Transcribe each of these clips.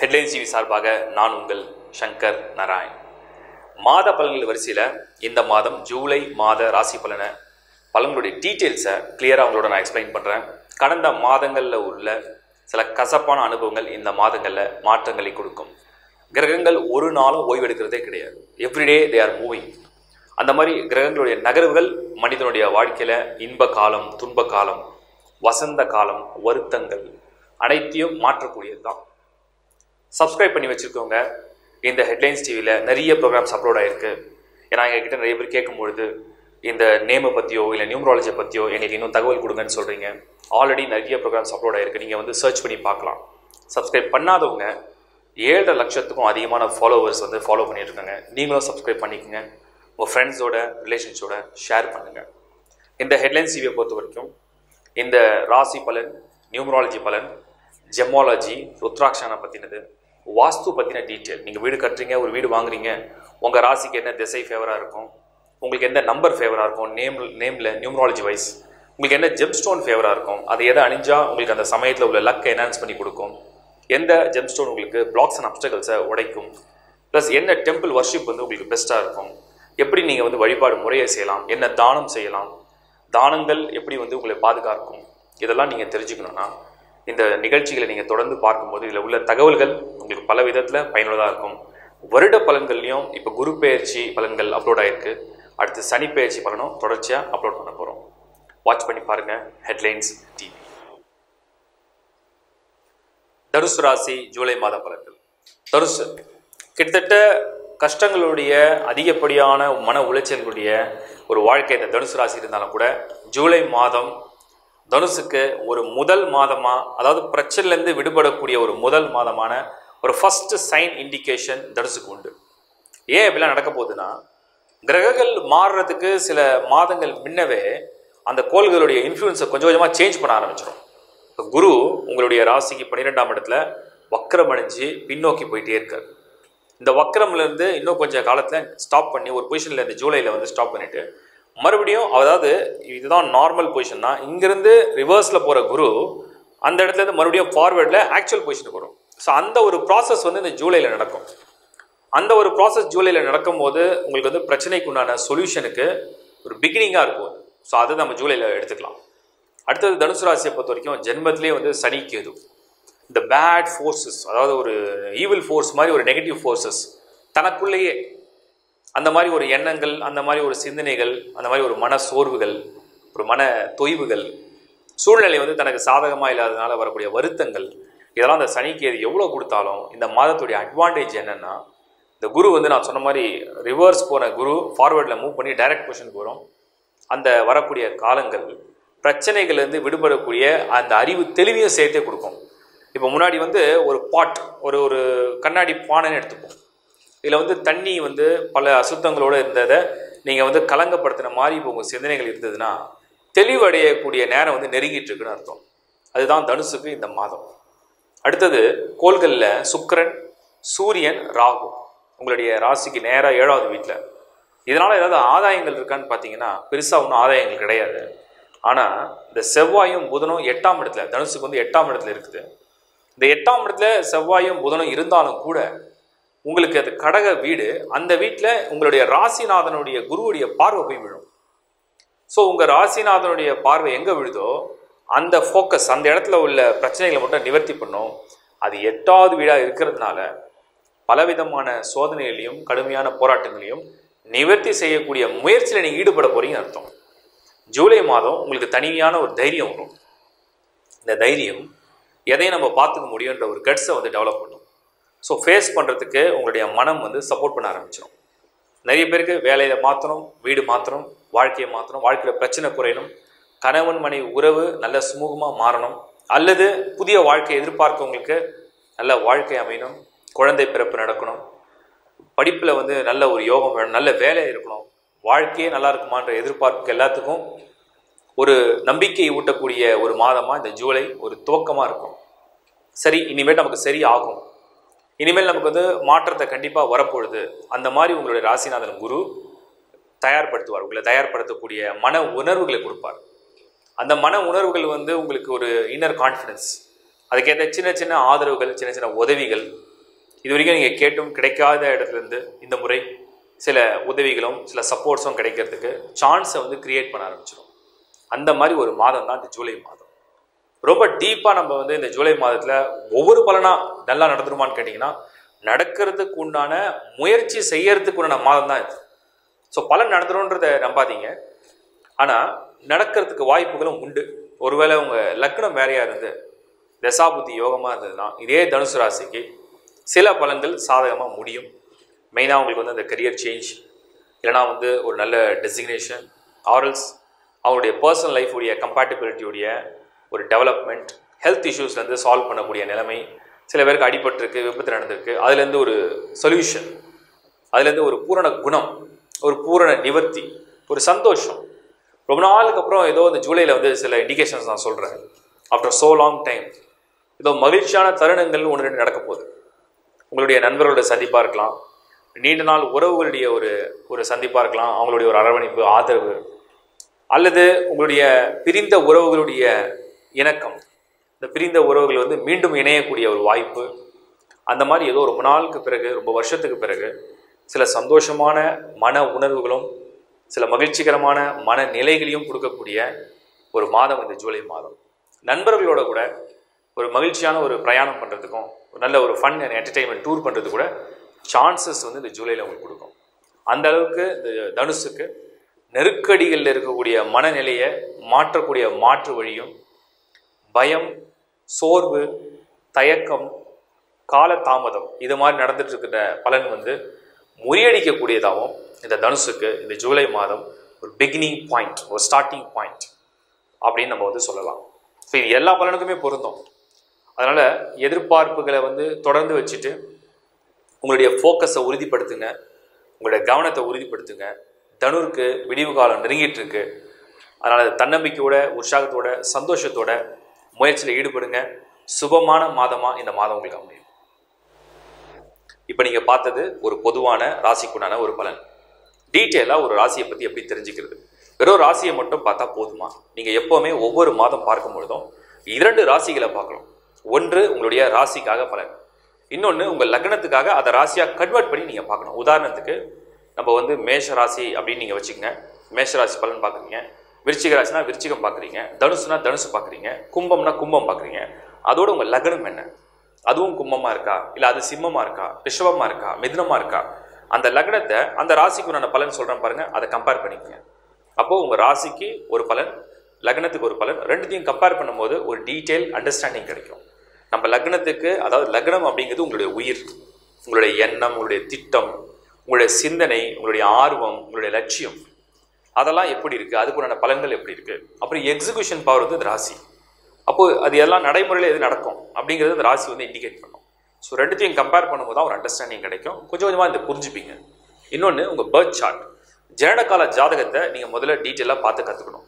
headlines TV சார்பாக நான் உங்கள் சங்கர் நாராயண் மாத பலன்கள் வரிசையில் இந்த மாதம் ஜூலை மாத ராசி பலனை பலன்களுடைய டீட்டெயில்ஸை கிளியராக உங்களோட நான் எக்ஸ்பிளைன் பண்ணுறேன் கடந்த மாதங்களில் உள்ள சில கசப்பான அனுபவங்கள் இந்த மாதங்களில் மாற்றங்களை கொடுக்கும் கிரகங்கள் ஒரு நாளும் ஓய்வெடுக்கிறதே கிடையாது எவ்ரிடே தே ஆர் மூவிங் அந்த மாதிரி கிரகங்களுடைய நகர்வுகள் மனிதனுடைய வாழ்க்கையில் இன்ப காலம் துன்ப காலம் வசந்த காலம் வருத்தங்கள் அனைத்தையும் மாற்றக்கூடியது தான் சப்ஸ்கிரைப் பண்ணி வச்சுருக்கவங்க இந்த ஹெட்லைன்ஸ் டிவியில் நிறைய ப்ரோக்ராம்ஸ் அப்லோட் ஆகிருக்கு ஏன்னா எங்ககிட்ட நிறைய பேர் கேட்கும்பொழுது இந்த நேமை பற்றியோ இல்லை நியூமராலஜி பற்றியோ எங்களுக்கு இன்னும் தகவல் கொடுங்கன்னு சொல்கிறீங்க ஆல்ரெடி நிறைய ப்ரோக்ராம்ஸ் அப்லோட் ஆகிருக்கு நீங்கள் வந்து சர்ச் பண்ணி பார்க்கலாம் சப்ஸ்கிரைப் பண்ணாதவங்க ஏழரை லட்சத்துக்கும் அதிகமான ஃபாலோவர்ஸ் வந்து ஃபாலோ பண்ணியிருக்காங்க நீங்களும் சப்ஸ்கிரைப் பண்ணிக்கோங்க உங்கள் ஃப்ரெண்ட்ஸோட ரிலேஷன்ஸோட ஷேர் பண்ணுங்கள் இந்த ஹெட்லைன்ஸ் டிவியை பொறுத்த வரைக்கும் இந்த ராசி பலன் நியூமராலஜி பலன் ஜெமாலஜி ருத்ராட்சனை பற்றினது வாஸ்து பற்றின டீட்டெயில் நீங்கள் வீடு கட்டுறீங்க ஒரு வீடு வாங்குறீங்க உங்கள் ராசிக்கு என்ன திசை ஃபேவராக இருக்கும் உங்களுக்கு எந்த நம்பர் ஃபேவராக இருக்கும் நேம் நேமில் நியூமராலஜி வைஸ் உங்களுக்கு என்ன ஜெம் ஸ்டோன் ஃபேவராக இருக்கும் அது எதை அணிஞ்சா உங்களுக்கு அந்த சமயத்தில் உள்ள லக்கை என்ஹான்ஸ் பண்ணி கொடுக்கும் எந்த ஜெம் ஸ்டோன் உங்களுக்கு பிளாக்ஸ் அண்ட் அப்டகல்ஸை உடைக்கும் ப்ளஸ் என்ன டெம்பிள் வர்ஷிப் வந்து உங்களுக்கு பெஸ்ட்டாக இருக்கும் எப்படி நீங்கள் வந்து வழிபாடு முறையை செய்யலாம் என்ன தானம் செய்யலாம் தானங்கள் எப்படி வந்து உங்களை பாதுகாக்கும் இதெல்லாம் நீங்கள் தெரிஞ்சுக்கணுன்னா இந்த நிகழ்ச்சிகளை நீங்கள் தொடர்ந்து பார்க்கும்போது இதில் உள்ள தகவல்கள் உங்களுக்கு பல விதத்தில் பயனுள்ளதாக இருக்கும் வருட பலன்கள்லையும் இப்போ குரு பெயர்ச்சி பலன்கள் அப்லோட் ஆகிருக்கு அடுத்து சனி பெயர்ச்சி பலனும் தொடர்ச்சியாக அப்லோட் பண்ண போகிறோம் வாட்ச் பண்ணி பாருங்கள் ஹெட்லைன்ஸ் டிவி தனுசு ராசி ஜூலை மாத பலன்கள் தனுசு கிட்டத்தட்ட கஷ்டங்களுடைய அதிகப்படியான மன உளைச்சல்களுடைய ஒரு வாழ்க்கை இந்த தனுசு ராசி இருந்தாலும் கூட ஜூலை மாதம் தனுசுக்கு ஒரு முதல் மாதமாக அதாவது பிரச்சனைலேருந்து விடுபடக்கூடிய ஒரு முதல் மாதமான ஒரு ஃபஸ்ட்டு சைன் இண்டிகேஷன் தனுசுக்கு உண்டு ஏன் இப்படிலாம் நடக்க போகுதுன்னா கிரகங்கள் மாறுறதுக்கு சில மாதங்கள் முன்னவே அந்த கோள்களுடைய இன்ஃப்ளூயன்ஸை கொஞ்சம் கொஞ்சமாக சேஞ்ச் பண்ண ஆரம்பிச்சிடும் இப்போ குரு உங்களுடைய ராசிக்கு பன்னிரெண்டாம் இடத்துல வக்கரம் அடைஞ்சு பின்னோக்கி போயிட்டே இருக்காரு இந்த வக்கரம்லேருந்து இன்னும் கொஞ்சம் காலத்தில் ஸ்டாப் பண்ணி ஒரு பொசிஷனில் இந்த ஜூலையில் வந்து ஸ்டாப் பண்ணிவிட்டு மறுபடியும் அதாவது இதுதான் நார்மல் பொசிஷன் தான் இங்கேருந்து ரிவர்ஸில் போகிற குரு அந்த இடத்துலேருந்து மறுபடியும் ஃபார்வேர்டில் ஆக்சுவல் பொசிஷனுக்கு வரும் ஸோ அந்த ஒரு ப்ராசஸ் வந்து இந்த ஜூலையில் நடக்கும் அந்த ஒரு ப்ராசஸ் ஜூலையில் நடக்கும்போது உங்களுக்கு வந்து பிரச்சனைக்கு உண்டான சொல்யூஷனுக்கு ஒரு பிகினிங்காக இருக்கும் ஸோ அது நம்ம ஜூலையில் எடுத்துக்கலாம் அடுத்தது தனுசு ராசியை பொறுத்த வரைக்கும் ஜென்மத்திலே வந்து சனி கேது இந்த பேட் ஃபோர்ஸஸ் அதாவது ஒரு ஈவில் ஃபோர்ஸ் மாதிரி ஒரு நெகட்டிவ் ஃபோர்ஸஸ் தனக்குள்ளேயே அந்த மாதிரி ஒரு எண்ணங்கள் அந்த மாதிரி ஒரு சிந்தனைகள் அந்த மாதிரி ஒரு மன சோர்வுகள் ஒரு மன தொய்வுகள் சூழ்நிலை வந்து தனக்கு சாதகமாக இல்லாததுனால வரக்கூடிய வருத்தங்கள் இதெல்லாம் அந்த சனிக்கேது எவ்வளோ கொடுத்தாலும் இந்த மாதத்துடைய அட்வான்டேஜ் என்னென்னா இந்த குரு வந்து நான் சொன்ன மாதிரி ரிவர்ஸ் போன குரு ஃபார்வேர்டில் மூவ் பண்ணி டைரக்ட் பொசிஷனுக்கு வரும் அந்த வரக்கூடிய காலங்கள் பிரச்சனைகள்லேருந்து விடுபடக்கூடிய அந்த அறிவு தெளிவையும் சேர்த்தே கொடுக்கும் இப்போ முன்னாடி வந்து ஒரு பாட் ஒரு ஒரு கண்ணாடி பானைன்னு எடுத்துப்போம் இதில் வந்து தண்ணி வந்து பல அசுத்தங்களோடு இருந்ததை நீங்கள் வந்து கலங்கப்படுத்தின மாதிரி இப்போ உங்கள் சிந்தனைகள் இருந்ததுன்னா தெளிவடையக்கூடிய நேரம் வந்து நெருங்கிட்டு இருக்குன்னு அர்த்தம் அதுதான் தனுசுக்கு இந்த மாதம் அடுத்தது கோள்களில் சுக்கரன் சூரியன் ராகு உங்களுடைய ராசிக்கு நேராக ஏழாவது வீட்டில் இதனால் ஏதாவது ஆதாயங்கள் இருக்கான்னு பார்த்தீங்கன்னா பெருசாக ஒன்றும் ஆதாயங்கள் கிடையாது ஆனால் இந்த செவ்வாயும் புதனும் எட்டாம் இடத்துல தனுசுக்கு வந்து எட்டாம் இடத்துல இருக்குது இந்த எட்டாம் இடத்துல செவ்வாயும் புதனும் இருந்தாலும் கூட உங்களுக்கு அது கடக வீடு அந்த வீட்டில் உங்களுடைய ராசிநாதனுடைய குருவுடைய பார்வை போய் விழும் ஸோ உங்கள் ராசிநாதனுடைய பார்வை எங்கே விழுதோ அந்த ஃபோக்கஸ் அந்த இடத்துல உள்ள பிரச்சனைகளை மட்டும் நிவர்த்தி பண்ணும் அது எட்டாவது வீடாக இருக்கிறதுனால பலவிதமான சோதனைகளையும் கடுமையான போராட்டங்களையும் நிவர்த்தி செய்யக்கூடிய முயற்சியில் நீங்கள் ஈடுபட போறீங்கன்னு அர்த்தம் ஜூலை மாதம் உங்களுக்கு தனியான ஒரு தைரியம் வரும் இந்த தைரியம் எதையும் நம்ம பார்த்துக்க முடியுன்ற ஒரு கட்ஸை வந்து டெவலப் பண்ணும் ஸோ ஃபேஸ் பண்ணுறதுக்கு உங்களுடைய மனம் வந்து சப்போர்ட் பண்ண ஆரம்பிச்சிடும் நிறைய பேருக்கு வேலையை மாற்றணும் வீடு மாற்றணும் வாழ்க்கையை மாற்றணும் வாழ்க்கையில் பிரச்சனை குறையணும் கணவன் மனைவி உறவு நல்ல சுமூகமாக மாறணும் அல்லது புதிய வாழ்க்கையை எதிர்பார்க்கவங்களுக்கு நல்ல வாழ்க்கை அமையணும் குழந்தை பிறப்பு நடக்கணும் படிப்பில் வந்து நல்ல ஒரு யோகம் வேணும் நல்ல வேலை இருக்கணும் வாழ்க்கையே நல்லா இருக்குமான்ற எதிர்பார்ப்புக்கு எல்லாத்துக்கும் ஒரு நம்பிக்கை ஊட்டக்கூடிய ஒரு மாதமாக இந்த ஜூலை ஒரு துவக்கமாக இருக்கும் சரி இனிமேல் நமக்கு சரி ஆகும் இனிமேல் நமக்கு வந்து மாற்றத்தை கண்டிப்பாக வரப்பொழுது அந்த மாதிரி உங்களுடைய ராசிநாதன் குரு தயார்படுத்துவார் உங்களை தயார்படுத்தக்கூடிய மன உணர்வுகளை கொடுப்பார் அந்த மன உணர்வுகள் வந்து உங்களுக்கு ஒரு இன்னர் கான்ஃபிடன்ஸ் அதுக்கேற்ற சின்ன சின்ன ஆதரவுகள் சின்ன சின்ன உதவிகள் இது வரைக்கும் நீங்கள் கேட்டும் கிடைக்காத இடத்துலேருந்து இந்த முறை சில உதவிகளும் சில சப்போர்ட்ஸும் கிடைக்கிறதுக்கு சான்ஸை வந்து கிரியேட் பண்ண ஆரம்பிச்சிடும் அந்த மாதிரி ஒரு மாதம் தான் இந்த ஜூலை மாதம் ரொம்ப டீப்பாக நம்ம வந்து இந்த ஜூலை மாதத்தில் ஒவ்வொரு பலனாக நல்லா நடந்துருமான்னு கேட்டிங்கன்னா நடக்கிறதுக்கு உண்டான முயற்சி செய்யறதுக்கு உண்டான மாதம் தான் இது ஸோ பலன் நடந்துரும்ன்றதை நம்பாதீங்க ஆனால் நடக்கிறதுக்கு வாய்ப்புகளும் உண்டு ஒருவேளை உங்கள் லக்னம் வேறையாக இருந்து தசாபுத்தி யோகமாக இருந்ததுன்னா இதே தனுசு ராசிக்கு சில பலன்கள் சாதகமாக முடியும் மெயினாக உங்களுக்கு வந்து அந்த கரியர் சேஞ்ச் இல்லைனா வந்து ஒரு நல்ல டெசிக்னேஷன் ஆரல்ஸ் அவருடைய பர்சனல் லைஃபுடைய கம்பேட்டபிலிட்டியுடைய ஒரு டெவலப்மெண்ட் ஹெல்த் இஷ்யூஸ்லேருந்து சால்வ் பண்ணக்கூடிய நிலைமை சில பேருக்கு அடிபட்டிருக்கு விபத்து நடந்திருக்கு அதுலேருந்து ஒரு சொல்யூஷன் அதுலேருந்து ஒரு பூரண குணம் ஒரு பூரண நிவர்த்தி ஒரு சந்தோஷம் ரொம்ப நாளுக்கு அப்புறம் ஏதோ இந்த ஜூலையில் வந்து சில இண்டிகேஷன்ஸ் நான் சொல்கிறேன் ஆஃப்டர் so லாங் டைம் ஏதோ மகிழ்ச்சியான தருணங்கள் ஒன்று ரெண்டு நடக்க போகுது உங்களுடைய நண்பர்களோட சந்திப்பாக இருக்கலாம் நீண்ட நாள் உறவுகளுடைய ஒரு ஒரு சந்திப்பாக இருக்கலாம் அவங்களுடைய ஒரு அரவணைப்பு ஆதரவு அல்லது உங்களுடைய பிரிந்த உறவுகளுடைய இணக்கம் இந்த பிரிந்த உறவுகள் வந்து மீண்டும் இணையக்கூடிய ஒரு வாய்ப்பு அந்த மாதிரி ஏதோ ரொம்ப நாளுக்கு பிறகு ரொம்ப வருஷத்துக்கு பிறகு சில சந்தோஷமான மன உணர்வுகளும் சில மகிழ்ச்சிகரமான மன நிலைகளையும் கொடுக்கக்கூடிய ஒரு மாதம் இந்த ஜூலை மாதம் நண்பர்களோட கூட ஒரு மகிழ்ச்சியான ஒரு பிரயாணம் பண்ணுறதுக்கும் ஒரு நல்ல ஒரு ஃபன் அண்ட் என்டர்டெயின்மெண்ட் டூர் பண்ணுறது கூட சான்சஸ் வந்து இந்த ஜூலையில் உங்களுக்கு கொடுக்கும் அந்த அளவுக்கு இந்த தனுசுக்கு நெருக்கடிகளில் இருக்கக்கூடிய மனநிலையை மாற்றக்கூடிய மாற்று வழியும் பயம் சோர்வு தயக்கம் கால தாமதம் இது மாதிரி நடந்துட்டு இருக்கிற பலன் வந்து முறியடிக்கக்கூடியதாகவும் இந்த தனுசுக்கு இந்த ஜூலை மாதம் ஒரு பிகினிங் பாயிண்ட் ஒரு ஸ்டார்டிங் பாயிண்ட் அப்படின்னு நம்ம வந்து சொல்லலாம் ஸோ இது எல்லா பலனுக்குமே பொருந்தும் அதனால் எதிர்பார்ப்புகளை வந்து தொடர்ந்து வச்சுட்டு உங்களுடைய ஃபோக்கஸை உறுதிப்படுத்துங்க உங்களுடைய கவனத்தை உறுதிப்படுத்துங்க தனுருக்கு விடிவு காலம் நெருங்கிட்டு இருக்கு அதனால் தன்னம்பிக்கையோட உற்சாகத்தோட சந்தோஷத்தோட முயற்சியில் ஈடுபடுங்க சுபமான மாதமாக இந்த மாதம் உங்களுக்கு அமையும் இப்போ நீங்கள் பார்த்தது ஒரு பொதுவான ராசிக்குண்டான ஒரு பலன் டீட்டெயிலாக ஒரு ராசியை பற்றி எப்படி தெரிஞ்சுக்கிறது வெறும் ராசியை மட்டும் பார்த்தா போதுமா நீங்கள் எப்போவுமே ஒவ்வொரு மாதம் பார்க்கும் பொழுதும் இரண்டு ராசிகளை பார்க்கணும் ஒன்று உங்களுடைய ராசிக்காக பலன் இன்னொன்று உங்கள் லக்னத்துக்காக அதை ராசியாக கன்வெர்ட் பண்ணி நீங்கள் பார்க்கணும் உதாரணத்துக்கு நம்ம வந்து மேஷ ராசி அப்படின்னு நீங்கள் வச்சுக்கோங்க மேஷ ராசி பலன் பார்க்குறீங்க விருச்சிக ராசினா விருச்சிகம் பார்க்குறீங்க தனுசுனா தனுசு பார்க்குறீங்க கும்பம்னா கும்பம் பார்க்குறீங்க அதோட உங்கள் லக்னம் என்ன அதுவும் கும்பமாக இருக்கா இல்லை அது சிம்மமாக இருக்கா ரிஷபமாக இருக்கா மிதுனமாக இருக்கா அந்த லக்னத்தை அந்த ராசிக்கு நான் பலன் சொல்கிறேன் பாருங்கள் அதை கம்பேர் பண்ணிக்கங்க அப்போது உங்கள் ராசிக்கு ஒரு பலன் லக்னத்துக்கு ஒரு பலன் ரெண்டுத்தையும் கம்பேர் பண்ணும்போது ஒரு டீட்டெயில் அண்டர்ஸ்டாண்டிங் கிடைக்கும் நம்ம லக்னத்துக்கு அதாவது லக்னம் அப்படிங்கிறது உங்களுடைய உயிர் உங்களுடைய எண்ணம் உங்களுடைய திட்டம் உங்களுடைய சிந்தனை உங்களுடைய ஆர்வம் உங்களுடைய லட்சியம் அதெல்லாம் எப்படி இருக்குது அதுக்குண்டான பலன்கள் எப்படி இருக்குது அப்புறம் எக்ஸிகியூஷன் பவர் வந்து இந்த ராசி அப்போது அது எல்லாம் நடைமுறையில் எது நடக்கும் அப்படிங்கிறது இந்த ராசி வந்து இண்டிகேட் பண்ணும் ஸோ ரெண்டுத்தையும் கம்பேர் பண்ணும்போது தான் ஒரு அண்டர்ஸ்டாண்டிங் கிடைக்கும் கொஞ்சம் கொஞ்சமாக இந்த புரிஞ்சுப்பீங்க இன்னொன்று உங்கள் பர்த் சார்ட் ஜனனகால ஜாதகத்தை நீங்கள் முதல்ல டீட்டெயிலாக பார்த்து கற்றுக்கணும்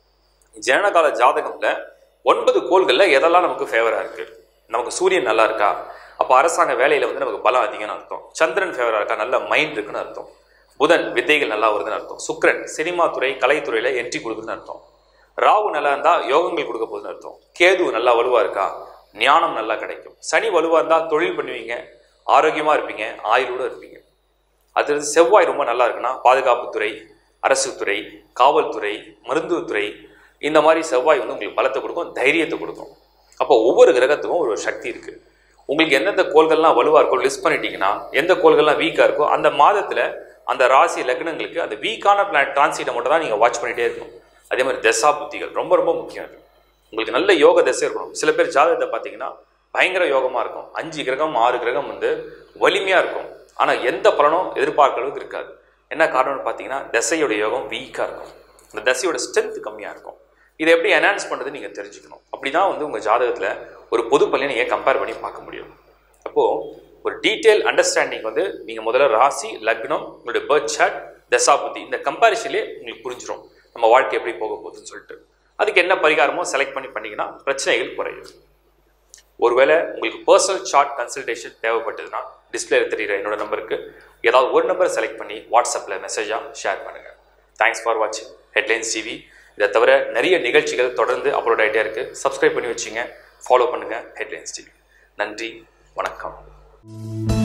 ஜனனகால ஜாதகத்தில் ஒன்பது கோள்களில் எதெல்லாம் நமக்கு ஃபேவராக இருக்குது நமக்கு சூரியன் நல்லா இருக்கா அப்போ அரசாங்க வேலையில் வந்து நமக்கு பலம் அதிகம்னு அர்த்தம் சந்திரன் ஃபேவராக இருக்கா நல்ல மைண்ட் இருக்குன்னு அர்த்தம் புதன் வித்தைகள் நல்லா வருதுன்னு அர்த்தம் சுக்கிரன் சினிமா துறை கலைத்துறையில் என்ட்ரி கொடுக்குதுன்னு அர்த்தம் ராகு நல்லா இருந்தால் யோகங்கள் கொடுக்க போகுதுன்னு அர்த்தம் கேது நல்லா வலுவாக இருக்கா ஞானம் நல்லா கிடைக்கும் சனி வலுவாக இருந்தால் தொழில் பண்ணுவீங்க ஆரோக்கியமாக இருப்பீங்க ஆயுளோடு இருப்பீங்க அது செவ்வாய் ரொம்ப நல்லா இருக்குன்னா பாதுகாப்புத்துறை அரசு துறை காவல்துறை மருத்துவத்துறை இந்த மாதிரி செவ்வாய் வந்து உங்களுக்கு பலத்தை கொடுக்கும் தைரியத்தை கொடுக்கும் அப்போ ஒவ்வொரு கிரகத்துக்கும் ஒரு சக்தி இருக்குது உங்களுக்கு எந்தெந்த கோள்கள்லாம் வலுவாக இருக்கோ லிஸ்ட் பண்ணிட்டீங்கன்னா எந்த கோள்கள்லாம் வீக்காக இருக்கோ அந்த மாதத்தில் அந்த ராசி லக்னங்களுக்கு அந்த வீக்கான பிளான் டிரான்சிட்டை மட்டும் தான் நீங்கள் வாட்ச் பண்ணிகிட்டே இருக்கணும் அதே மாதிரி தசா புத்திகள் ரொம்ப ரொம்ப முக்கியம் அது உங்களுக்கு நல்ல யோக தசை இருக்கணும் சில பேர் ஜாதகத்தை பார்த்தீங்கன்னா பயங்கர யோகமாக இருக்கும் அஞ்சு கிரகம் ஆறு கிரகம் வந்து வலிமையாக இருக்கும் ஆனால் எந்த பலனும் எதிர்பார்க்க அளவுக்கு இருக்காது என்ன காரணம்னு பார்த்தீங்கன்னா தசையோட யோகம் வீக்காக இருக்கும் அந்த தசையோட ஸ்ட்ரென்த் கம்மியாக இருக்கும் இதை எப்படி என்ஹான்ஸ் பண்ணுறது நீங்கள் தெரிஞ்சுக்கணும் அப்படி தான் வந்து உங்கள் ஜாதகத்தில் ஒரு பொது பலனை நீங்கள் கம்பேர் பண்ணி பார்க்க முடியும் அப்போது ஒரு டீட்டெயில் அண்டர்ஸ்டாண்டிங் வந்து நீங்கள் முதல்ல ராசி லக்னம் உங்களுடைய பர்த் சார்ட் தசாபுத்தி இந்த கம்பேரிஷன்லேயே உங்களுக்கு புரிஞ்சிடும் நம்ம வாழ்க்கை எப்படி போக போகுதுன்னு சொல்லிட்டு அதுக்கு என்ன பரிகாரமோ செலக்ட் பண்ணி பண்ணிங்கன்னா பிரச்சனைகள் குறையும் ஒருவேளை உங்களுக்கு பர்சனல் சார்ட் கன்சல்டேஷன் தேவைப்பட்டதுன்னா டிஸ்பிளேல தெரியுற என்னோட நம்பருக்கு ஏதாவது ஒரு நம்பரை செலக்ட் பண்ணி வாட்ஸ்அப்பில் மெசேஜாக ஷேர் பண்ணுங்கள் தேங்க்ஸ் ஃபார் வாட்சிங் ஹெட்லைன்ஸ் டிவி இதை தவிர நிறைய நிகழ்ச்சிகள் தொடர்ந்து அப்லோட் ஆகிட்டே இருக்குது சப்ஸ்கிரைப் பண்ணி வச்சுங்க ஃபாலோ பண்ணுங்கள் ஹெட்லைன்ஸ் டிவி நன்றி வணக்கம்